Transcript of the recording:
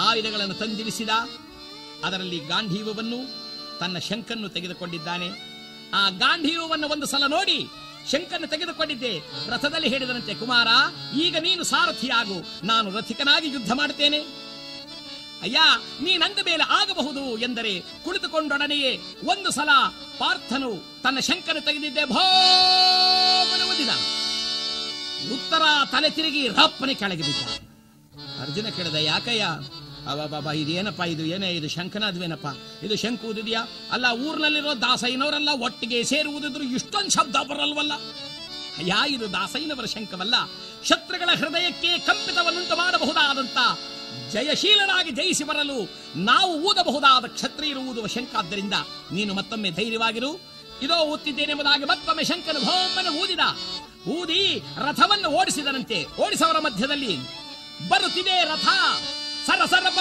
ಆಯುಧಗಳನ್ನು ತಂದಿರಿಸಿದ ಅದರಲ್ಲಿ ಗಾಂಧೀವವನ್ನು ತನ್ನ ಶಂಕನ್ನು ತೆಗೆದುಕೊಂಡಿದ್ದಾನೆ ಆ ಗಾಂಧೀವವನ್ನು ಒಂದು ಸಲ ನೋಡಿ ಶಂಕನ್ನು ತೆಗೆದುಕೊಂಡಿದ್ದೆ ರಥದಲ್ಲಿ ಹೇಳಿದನಂತೆ ಕುಮಾರ ಈಗ ನೀನು ಸಾರಥಿಯಾಗು ನಾನು ರಥಿಕನಾಗಿ ಯುದ್ಧ ಮಾಡುತ್ತೇನೆ ಅಯ್ಯ ನೀನಂದ ಮೇಲೆ ಆಗಬಹುದು ಎಂದರೆ ಕುಳಿತುಕೊಂಡೊಡನೆಯೇ ಒಂದು ಸಲ ಪಾರ್ಥನು ತನ್ನ ಶಂಕನ ತೆಗೆದಿದ್ದೆ ಭೋಮನುವುದಿದ ಉತ್ತರ ತಲೆ ತಿರುಗಿ ರಪ್ಪನೆ ಕೆಳಗೆ ಬಿದ್ದ ಅರ್ಜುನ ಕೇಳಿದ ಯಾಕಯ್ಯ ಅವ ಬಾಬಾ ಇದೇನಪ್ಪ ಇದು ಏನೇ ಇದು ಶಂಕನಾದ್ವೇನಪ್ಪ ಇದು ಶಂಕು ಊದಿದ್ಯಾ ಅಲ್ಲ ಊರ್ನಲ್ಲಿರೋ ದಾಸಯ್ಯನವರೆಲ್ಲ ಒಟ್ಟಿಗೆ ಸೇರುವುದಿದ್ರು ಇಷ್ಟೊಂದು ಶಬ್ದ ಬರಲ್ವಲ್ಲ ಅಯ್ಯ ಇದು ದಾಸಯ್ಯನವರ ಶಂಕವಲ್ಲ ಶತ್ರುಗಳ ಹೃದಯಕ್ಕೆ ಕಂಪಿತವನ್ನುಂಟು ಮಾಡಬಹುದಾದಂತ ಜಯಶೀಲನಾಗಿ ಜಯಿಸಿ ಬರಲು ನಾವು ಊದಬಹುದಾದ ಕ್ಷತ್ರಿಯರು ಊದುವ ಶಂಕಾದ್ದರಿಂದ ನೀನು ಮತ್ತೊಮ್ಮೆ ಧೈರ್ಯವಾಗಿರು ಇದೋ ಊತ್ತಿದ್ದೇನೆಂಬುದಾಗಿ ಮತ್ತೊಮ್ಮೆ ಶಂಕನು ಭೋಮನ ಊದಿದ ಊದಿ ರಥವನ್ನು ಓಡಿಸಿದನಂತೆ ಓಡಿಸವರ ಮಧ್ಯದಲ್ಲಿ ಬರುತ್ತಿದೆ ರಥ ಸರ ಸರ